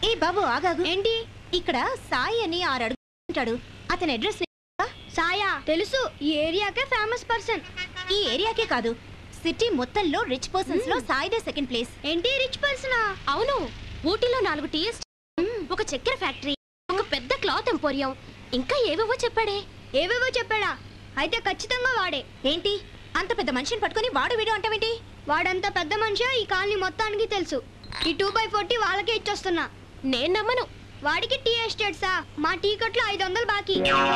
ఏ బాబు ఆగాగు ఏంటి ఇక్కడ సాయి అని ఆరు అడుగుంటాడు అతని అడ్రస్ సాయా తెలుసు ఈ ఏరియాకే ఫేమస్ పర్సన్ ఈ ఏరియాకే కాదు సిటీ మొత్తంలో రిచ్ పర్సన్స్ లో సాయిదే సెకండ్ ప్లేస్ ఏంటి రిచ్ పర్సనా అవును ఊటీలో నాలుగు టీ ఒక చక్కెర ఫ్యాక్టరీ ఒక పెద్ద క్లాత్ ఎంపోరియం ఇంకా ఏవేవో చెప్పాడే ఏవేవో చెప్పాడా అయితే ఖచ్చితంగా వాడే ఏంటి అంత పెద్ద మనిషిని పట్టుకొని వాడు వీడు అంటావేంటి వాడంత పెద్ద మనిషి ఈ కాలనీ మొత్తానికి తెలుసు ఈ టూ బై ఫోర్టీ వాళ్ళకే ఇచ్చొస్తున్నా నేను నమ్మను వాడికి టీ ఎస్టేట్సా మా టీ కొట్లో ఐదు వందలు బాకీ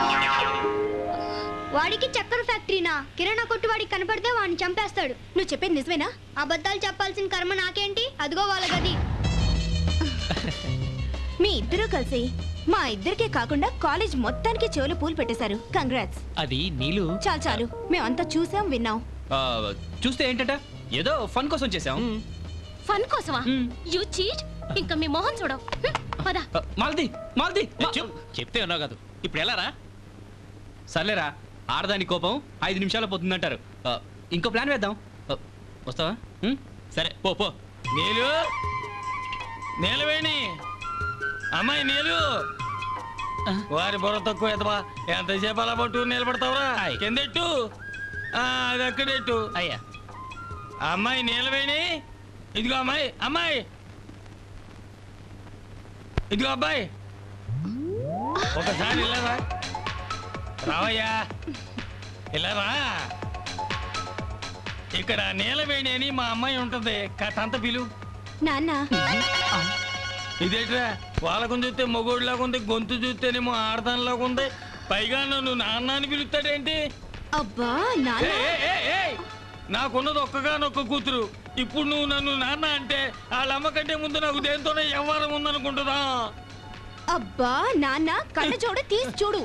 వాడికి చక్కెర ఫ్యాక్టరీనా కిరాణా కొట్టు వాడికి కనపడితే వాడిని చంపేస్తాడు నువ్వు చెప్పేది నిజమేనా అబద్ధాలు చెప్పాల్సిన కర్మ నాకేంటి అదిగో వాళ్ళ గది మీ ఇద్దరూ కలిసి మా ఇద్దరికే కాకుండా కాలేజ్ మొత్తానికి చెవులు పూలు పెట్టేశారు కంగ్రాట్స్ అది నీళ్ళు చాలు చాలు మేమంతా చూసాం విన్నాం ఆ, చూస్తే ఏంటంట ఏదో ఫన్ కోసం చేసాం ఫన్ కోసమా మ్మ్. యు చీట్ ఇంకా మీ మొహం చూడవు హ్మ్, పద ఆ, మాలతి మాలతి మా- చెప్ చెప్తే ఉన్నావు కాదు ఇప్పుడు ఎలా రా సర్లేరా ఆడదాని కోపం ఐదు నిమిషాలు పోతుందంటారు ఆ, ఇంకో ప్లాన్ వేద్దాం ఆ, వస్తావా ఉం? సరే పో పో నీలు నీలవేణి అమ్మాయి నీలు వారి బుర్ర తక్కువ ఎదవా ఎంతసేపు అలా పట్టు నిలబడతావురా ఆయ్. కిందెట్టు ఆ, అది అక్కడెట్టు అయ్యా అమ్మాయి నీలవేణి ఇదిగో అమ్మాయి అమ్మాయి ఇదిగో అబ్బాయి ఒకసారి ఇలా రా రావయ్యా ఇలా రా ఇక్కడ నీలవేణి అని మా అమ్మాయి ఉంటుంది కథ అంత పిలు నాన్న ఇదేట్రా వాళ్ళకొని చూస్తే మొగోడిలాగా ఉంది గొంతు చూస్తేనేమో ఆడదానిలాగా ఉంది పైగా నన్ను నాన్న అని పిలుస్తాడేంటి అబ్బా నాన్న ఏయ్, ఏయ్, ఏయ్, ఏయ్! నాకున్నది ఒక్కగానొక్క కూతురు ఇప్పుడు నువ్వు నన్ను నాన్న అంటే వాళ్ళ అమ్మ కంటే ముందు నాకు దేంతోనే వ్యవహారం ఉందనుకుంటుందా అబ్బా నాన్న కళ్ళ చూడు తీసి చూడు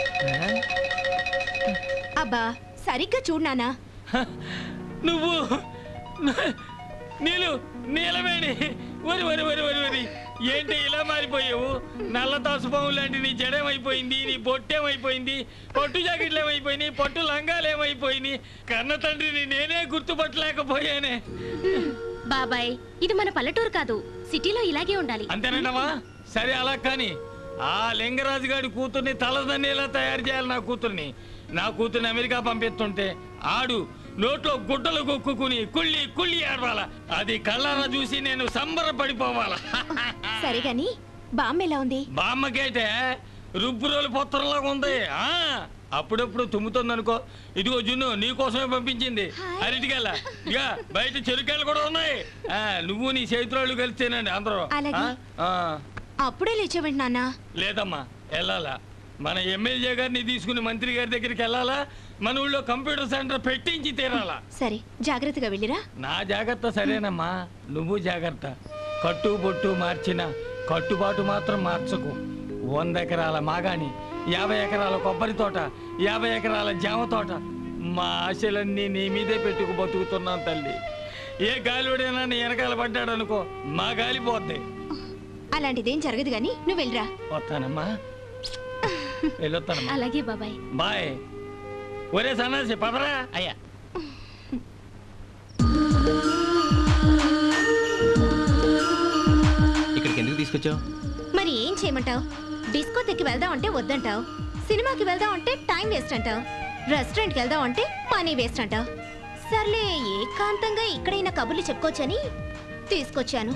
అబ్బా సరిగ్గా చూడు నాన్న హ, నువ్వు న- నీలు నీలవేణి వరి వరి వరి వరి వరి ఏంటి ఇలా మారిపోయావు నల్ల తాసుపాము లాంటి నీ జడేమైపోయింది నీ బొట్టేమైపోయింది పట్టు జాకెట్లు ఏమైపోయినాయి పట్టు లంగాలు ఏమైపోయినాయి కన్న తండ్రిని నేనే గుర్తుపట్టలేకపోయానే బాబాయ్ ఇది మన పల్లెటూరు కాదు సిటీలో ఇలాగే ఉండాలి అంతేనంటవా సరే అలా కానీ ఆ లింగరాజు గారి కూతుర్ని తలదన్నేలా తయారు చేయాలి నా కూతుర్ని నా కూతుర్ని అమెరికా పంపిస్తుంటే ఆడు నోట్లో గుడ్డలు కొక్కుకుని కుళ్ళి కుళ్ళి ఆడవాలా అది కళ్ళారా చూసి నేను సంబరపడిపోవాలా సరే గాని బామ్మ ఎలా ఉంది బామ్మకైతే రుబ్బురోలు పొత్తరలాగా ఉంది ఆ అప్పుడప్పుడు తుమ్ముతుంది అనుకో ఇదిగో జున్ను నీ కోసమే పంపించింది అరటికెళ్ళ ఇక బయట చెరుకెళ్ళు కూడా ఉన్నాయి ఆ, నువ్వు నీ చేతురాళ్ళు కలిస్తేనండి అందరూ అలాగే. ఆ, ఆ. అప్పుడే లేచేవండి నాన్న లేదమ్మా వెళ్ళాలా మన ఎమ్మెల్యే గారిని తీసుకుని మంత్రి గారి దగ్గరికి వెళ్ళాలా మన ఊళ్ళో కంప్యూటర్ సెంటర్ పెట్టించి తీరాలా సరే జాగ్రత్తగా వెళ్ళిరా నా జాగ్రత్త సరేనమ్మా నువ్వు జాగ్రత్త కట్టు బొట్టు మార్చిన కట్టుబాటు మాత్రం మార్చకు వంద ఎకరాల మాగాని యాభై ఎకరాల కొబ్బరి తోట యాభై ఎకరాల జామ తోట మా ఆశలన్నీ నీ మీదే పెట్టుకు బతుకుతున్నాను తల్లి ఏ గాలివాడైనా నీ వెనకాల పడ్డాడు అనుకో మా గాలి పోద్ది అలాంటిదేం జరగదు గాని నువ్వు వెళ్ళిరా వస్తానమ్మా వెళ్ళొస్తానమ్మా అలాగే బాబాయ్ బాయ్ ఒరే సన్నాసి పదరా అయ్యా ఇక్కడికి ఎందుకు తీసుకొచ్చావు మరి ఏం చేయమంటావు డిస్కో తెక్కి వెళ్దాం అంటే వద్దంటావు సినిమాకి వెళ్దాం అంటే టైం వేస్ట్ అంటావు రెస్టారెంట్కి వెళ్దాం అంటే మనీ వేస్ట్ అంటావు సర్లే ఏకాంతంగా ఇక్కడైనా కబుర్లు చెప్పుకోవచ్చని తీసుకొచ్చాను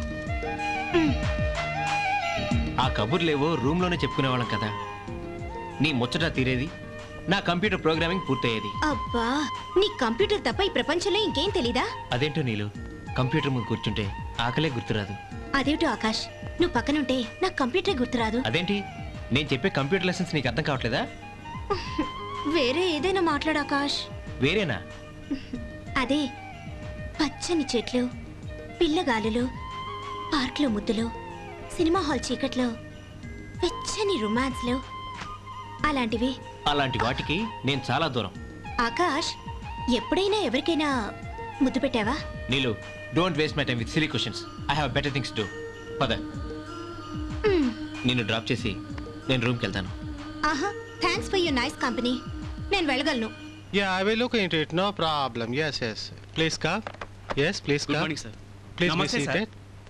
ఆ కబుర్లేవో రూమ్లోనే చెప్పుకునేవాళ్ళం కదా నీ ముచ్చట తీరేది నా కంప్యూటర్ ప్రోగ్రామింగ్ పూర్తయ్యేది అబ్బా నీ కంప్యూటర్ తప్ప ఈ ప్రపంచంలో ఇంకేం తెలీదా అదేంటో నీలు కంప్యూటర్ ముందు కూర్చుంటే ఆకలే గుర్తురాదు అదేమిటో ఆకాష్ నువ్వు పక్కనుంటే నాకు కంప్యూటర్ గుర్తురాదు అదేంటి నేను చెప్పే కంప్యూటర్ లెసన్స్ నీకు అర్థం కావట్లేదా వేరే ఏదైనా మాట్లాడు ఆకాష్ వేరేనా అదే పచ్చని చెట్లు పిల్లగాలులు పార్క్లో ముద్దులు సినిమా హాల్ చీకట్లో వెచ్చని రొమాన్స్లు అలాంటివి అలాంటి వాటికి నేను చాలా దూరం ఆకాష్ ఎప్పుడైనా ఎవరికైనా ముద్దు పెట్టావా Neelu don't waste my time with silly questions I have better things to పద మ్మ్. నిన్ను డ్రాప్ చేసి నేను రూమ్కి వెళ్తాను ఆహా thanks for your nice company నేను వెళ్ళగలను Yeah, I will look into it. No problem. Yes, yes. Please come. Yes, please good come. Morning sir Please be నమస్తే సార్ seated.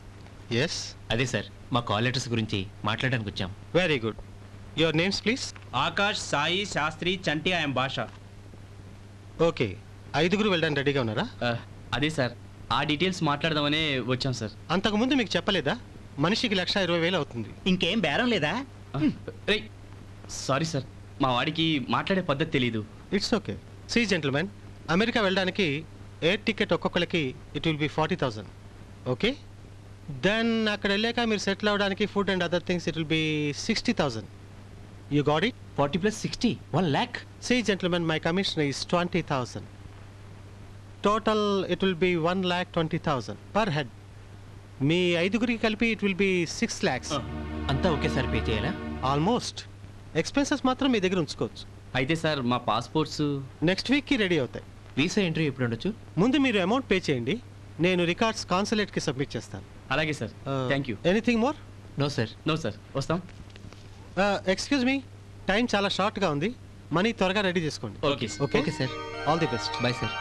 ఎస్ అదే సార్ మా కాల్ లెటర్స్ గురించి మాట్లాడడానికి వచ్చాం very good your names please Akash Sai Shastri Chanti I'm Basha okay ఐదుగురు వెళ్ళడానికి రెడీగా ఉన్నారా ఆ, అదే సార్ ఆ డీటెయిల్స్ మాట్లాడదామనే వచ్చాం సార్ అంతకుముందు మీకు చెప్పలేదా మనిషికి లక్ష ఇరవై వేలు అవుతుంది ఇంకేం బేరం లేదా రే సారీ సార్ మా వాడికి మాట్లాడే పద్ధతి తెలీదు it's okay see gentlemen America వెళ్ళడానికి ఎయిర్ టికెట్ ఒక్కొక్కరికి it will be forty thousand okay then అక్కడ వెళ్ళాక మీరు సెటిల్ అవ్వడానికి food and other things it will be sixty thousand you got it forty plus sixty one lakh see gentlemen my commission is twenty thousand total it will be one lakh twenty thousand per head మీ ఐదుగురికి కలిపి it will be six lakhs అంతా ఒకేసారి pay చేయాలా almost expenses మాత్రం మీ దగ్గర ఉంచుకోవచ్చు అయితే సార్ మా పాస్పోర్ట్స్ నెక్స్ట్ వీక్కి రెడీ అవుతాయి వీసా ఎంట్రీ ఎప్పుడు ఉండొచ్చు ముందు మీరు అమౌంట్ పే చేయండి నేను రికార్డ్స్ కాన్సులేట్కి సబ్మిట్ చేస్తాను అలాగే sir thank you anything more no sir no sir వస్తాం ఎక్స్క్యూజ్ మీ టైం చాలా షార్ట్గా ఉంది మనీ త్వరగా రెడీ చేసుకోండి okay okay okay sir all the best bye sir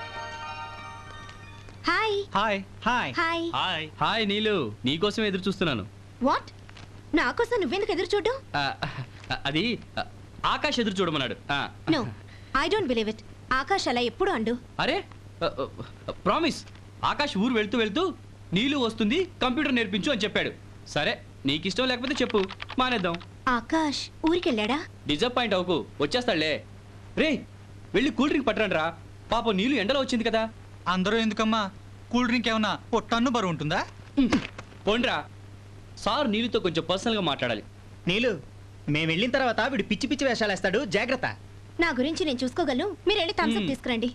hi hi hi hi hi hi Neelu నీకోసం ఎదురు చూస్తున్నాను వాట్ నా కోసం నువ్వెందుకు ఎదురు చూడ్డం ఆ, అది ఆ, ఆకాష్ ఎదురు చూడమన్నాడు ఆ, no I don't believe it Akash అలా ఎప్పుడు అండు అరే ప్రామిస్ ఆకాష్ ఊరు వెళ్తూ వెళ్తూ నీళ్ళు వస్తుంది కంప్యూటర్ నేర్పించు అని చెప్పాడు సరే నీకు ఇష్టం లేకపోతే చెప్పు మానేద్దాం ఆకాష్ ఊరికెళ్ళాడా డిజపాయింట్ అవ్వకు వచ్చేస్తాడులే రే వెళ్ళి కూల్ డ్రింక్ పట్టరండి రా పాపం నీళ్ళు ఎండలో వచ్చింది కదా అందరూ ఎందుకమ్మా కూల్ డ్రింక్ ఏమన్నా ఓ టన్ను బరువు ఉంటుందా పోండ్రా సార్ నీళ్ళతో కొంచెం పర్సనల్గా మాట్లాడాలి నీలు మేము వెళ్ళిన తర్వాత వీడు పిచ్చి పిచ్చి వేషాలు వేస్తాడు జాగ్రత్త నా గురించి నేను చూసుకోగలను మీరు వెళ్ళి థమ్స్అప్ మ్మ్. తీసుకురండి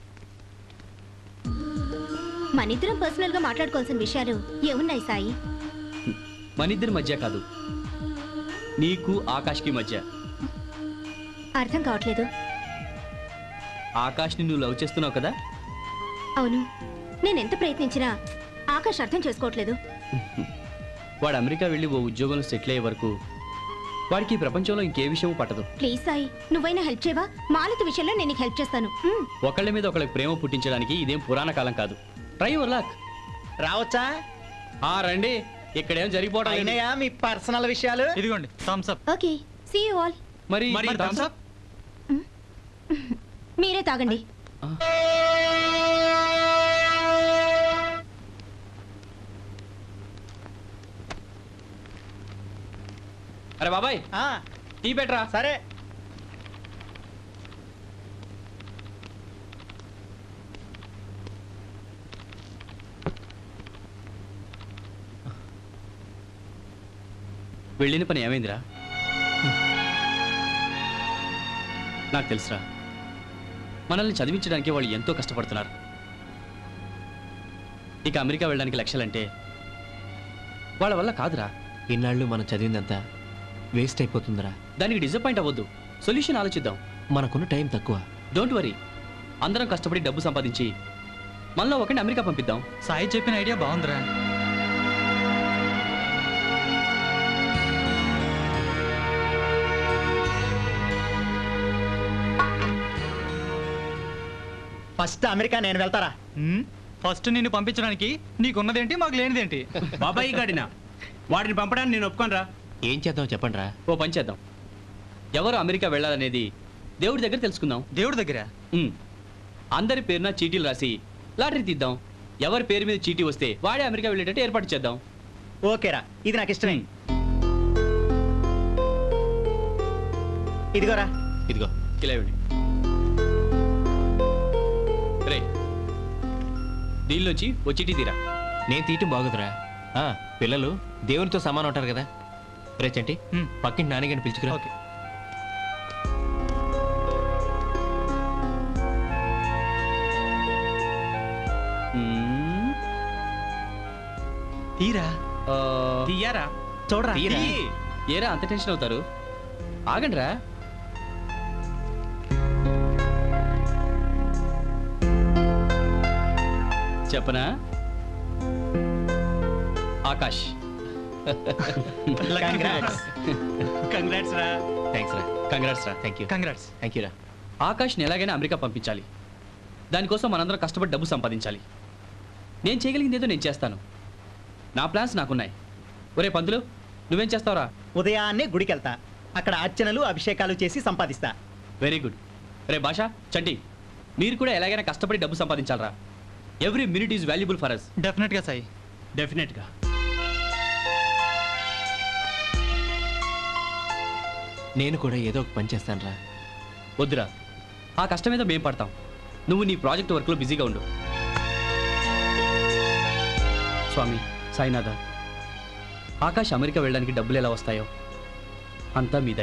మన ఇద్దరం పర్సనల్ గా మాట్లాడుకోవాల్సిన విషయాలు ఏమున్నాయి సాయి మన ఇద్దరి మధ్య కాదు నీకు ఆకాష్కి మధ్య అర్థం కావట్లేదు ఆకాష్ని నువ్వు లవ్ చేస్తున్నావు కదా అవును నేను ఎంత ప్రయత్నించినా ఆకాష్ అర్థం చేసుకోవట్లేదు వాడు అమెరికా వెళ్ళి ఓ ఉద్యోగంలో సెటిల్ అయ్యే వరకు వాడికి ఈ ప్రపంచంలో ఇంకే విషయం పట్టదు ప్లీజ్ సాయి నువ్వైనా హెల్ప్ చేయవా మాలతి విషయంలో నేను నీకు హెల్ప్ చేస్తాను మ్మ్. ఒకళ్ళ మీద ఒకళ్ళకి ప్రేమ పుట్టించడానికి ఇదేం పురాణ కాలం కాదు ట్రై యువర్ లక్ రావచ్చా ఆ రండి ఇక్కడేం జరిగిపోవడం లేదు. అయినయా మీ పర్సనల్ విషయాలు ఇదిగోండి thumbs up okay see you all మరి మరి మరి థమ్స్ అప్ మీరే తాగండి అరే బాబాయ్ ఆ, టీ బెటరా సరే వెళ్ళిన పని ఏమైందిరా నాకు తెలుసురా మనల్ని చదివించడానికి వాళ్ళు ఎంతో కష్టపడుతున్నారు ఇక అమెరికా వెళ్ళడానికి లక్ష్యాలంటే వాళ్ళ వల్ల కాదురా ఇన్నాళ్ళు మనం చదివిందంతా వేస్ట్ అయిపోతుందిరా దానికి డిసప్పాయింట్ అవ్వద్దు సొల్యూషన్ ఆలోచిద్దాం మనకున్న టైం తక్కువ డోంట్ వరీ అందరం కష్టపడి డబ్బు సంపాదించి మనలో ఒకరిని అమెరికా పంపిద్దాం సాయి చెప్పిన ఐడియా బాగుందిరా ఫస్ట్ అమెరికా నేను వెళ్తారా హ్మ్? ఫస్ట్ నిన్ను పంపించడానికి నీకున్నదేంటి మాకు లేనిదేంటి బాబాయ్ గాడినా వాడిని పంపడానికి నేను ఒప్పుకోనరా ఏం చేద్దాం చెప్పండి రా ఓ పని చేద్దాం ఎవరు అమెరికా వెళ్ళాలనేది దేవుడి దగ్గర తెలుసుకుందాం దేవుడి దగ్గర ఉమ్. అందరి పేరున చీటీలు రాసి లాటరీ తీద్దాం ఎవరి పేరు మీద చీటీ వస్తే వాడే అమెరికా వెళ్ళేటట్టు ఏర్పాటు చేద్దాం ఓకేరా ఇది నాకు ఇష్టమే ఇదిగోరా ఇదిగో ఇలా ఇవ్వండి రే దీనిలోంచి ఓ చీటీ తీరా నేను తీయటం బాగుందిరా ఆ, పిల్లలు దేవునితో సమానం ఉంటారు కదా రే చంటి హ్మ్. పక్కింటి నాన్నగారిని పిలుచుకురా ఓకే మ్మ్. తీరా ఆ, తీయారా చూడరా తీయరా. తీయి. ఏరా అంత టెన్షన్ అవుతారు ఆగండి రా చెప్పనా ఆకాష్ Congrats. Congrats రా థ్యాంక్స్ రా కంగ్రాట్స్ రా thank you congrats thank you రా ఆకాష్ని ఎలాగైనా అమెరికా పంపించాలి దానికోసం మనందరం కష్టపడి డబ్బు సంపాదించాలి నేను చేయగలిగింది ఏదో నేను చేస్తాను నా ప్లాన్స్ నాకున్నాయి ఒరే పంతులు నువ్వేం చేస్తావురా ఉదయాన్నే గుడికెళ్తా అక్కడ అర్చనలు అభిషేకాలు చేసి సంపాదిస్తా వెరీ గుడ్ రే భాష చంటి మీరు కూడా ఎలాగైనా కష్టపడి డబ్బు సంపాదించాలరా every minute is valuable for us డెఫినెట్గా సాయి డెఫినెట్గా నేను కూడా ఏదో ఒక పని చేస్తాను రా వద్దురా ఆ కష్టం మీద మేం పడతాం నువ్వు నీ ప్రాజెక్ట్ వర్క్లో బిజీగా ఉండు స్వామి సాయినాథ ఆకాష్ అమెరికా వెళ్ళడానికి డబ్బులు ఎలా వస్తాయో అంతా మీ దయ.